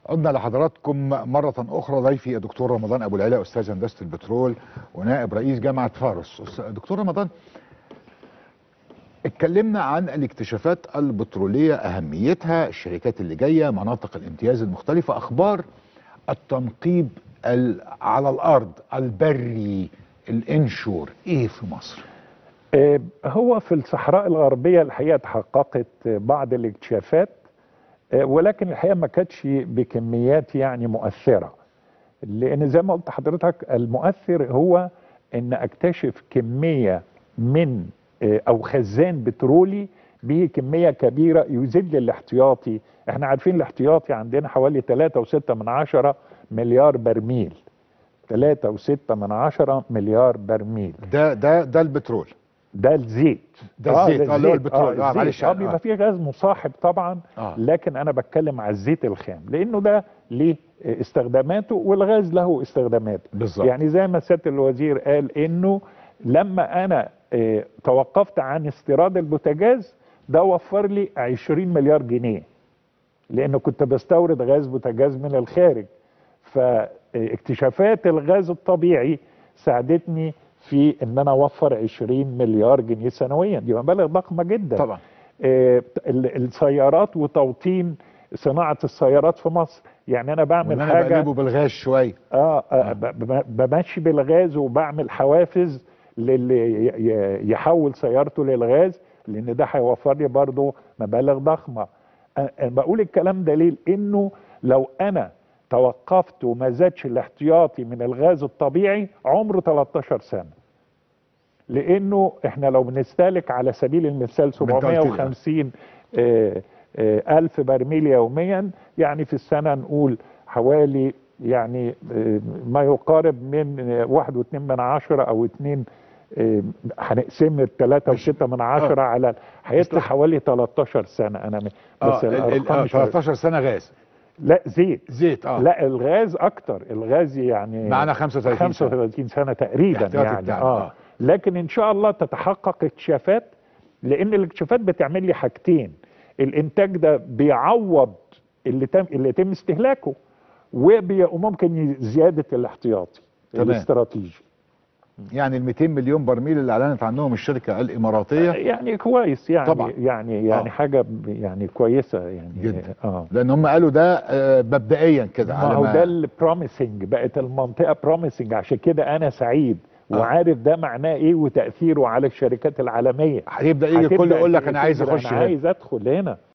عدنا لحضراتكم مرة أخرى ضيفي الدكتور رمضان أبو العلا أستاذ هندسة البترول ونائب رئيس جامعة فارس أس- دكتور رمضان اتكلمنا عن الاكتشافات البترولية أهميتها الشركات اللي جاية مناطق الامتياز المختلفة أخبار التنقيب ال- على الأرض البري الانشور إيه في مصر آه، هو في الصحراء الغربية الحقيقة تحققت آه، بعض الاكتشافات آه، ولكن الحقيقة ما كانتش بكميات يعني مؤثرة لأن زي ما قلت حضرتك المؤثر هو أن أكتشف كمية من آه، أو خزان بترولي به كمية كبيرة يزيد الاحتياطي احنا عارفين الاحتياطي عندنا حوالي 3.6 من عشرة مليار برميل 3.6 من عشرة مليار برميل ده ده ده البترول ده الزيت ده الزيت، آه، اللي هو البترول. آه، الزيت. معلش، اه آه. بيبقى فيه غاز مصاحب طبعا آه. لكن انا بتكلم على الزيت الخام لانه ده ليه استخداماته والغاز له استخداماته بالظبط. يعني زي ما سياده الوزير قال انه لما انا آه، توقفت عن استيراد البوتاجاز ده وفر لي 20 مليار جنيه لانه كنت بستورد غاز بوتاجاز من الخارج فاكتشافات الغاز الطبيعي ساعدتني في ان انا اوفر 20 مليار جنيه سنويا دي مبالغ ضخمه جدا طبعا آه، ال- السيارات وتوطين صناعه السيارات في مصر يعني انا بعمل وإن أنا حاجه بقلبه بالغاز شوية اه, آه ب- ب- بمشي بالغاز وبعمل حوافز للي ي- ي- يحول سيارته للغاز لان ده هيوفر لي برضه مبالغ ضخمه أ- أنا بقول الكلام ده ليه لانه لو انا توقفت وما زادش الاحتياطي من الغاز الطبيعي عمره 13 سنه لانه احنا لو بنستهلك على سبيل المثال ما أنت قلت لي، آه. 750 آه، آه، ألف برميل يوميا يعني في السنة نقول حوالي يعني آه، ما يقارب من آه، واحد واتنين من عشرة أو اتنين آه، هنقسم التلاتة مش- وستة من عشرة على هيطلع حوالي 13 سنة أنا م- اه بس ال- ال- الأرقام آه، مش 13 سنة غاز لا زيت زيت اه لا الغاز أكتر الغاز يعني معانا 35 سنة 35 سنة تقريبا الاحتياطي يعني بتاعنا، اه آه. لكن ان شاء الله تتحقق اكتشافات لان الاكتشافات بتعمل لي حاجتين الانتاج ده بيعوض اللي تم اللي يتم استهلاكه وبي- وممكن ي- زياده الاحتياطي تمام. الاستراتيجي يعني ال 200 مليون برميل اللي اعلنت عنهم الشركه الاماراتيه يعني كويس يعني طبعا. يعني يعني آه. حاجه ب- يعني كويسه يعني جدا. اه لان هم قالوا ده آه، مبدئيا كده ما على هو ما ده البروميسنج بقت المنطقه بروميسنج عشان كده انا سعيد آه. وعارف ده معناه ايه وتاثيره على الشركات العالميه هيبدا يجي هتبدأ الكل يقول لك انا عايز تقول اخش انا هنا عايز ادخل هنا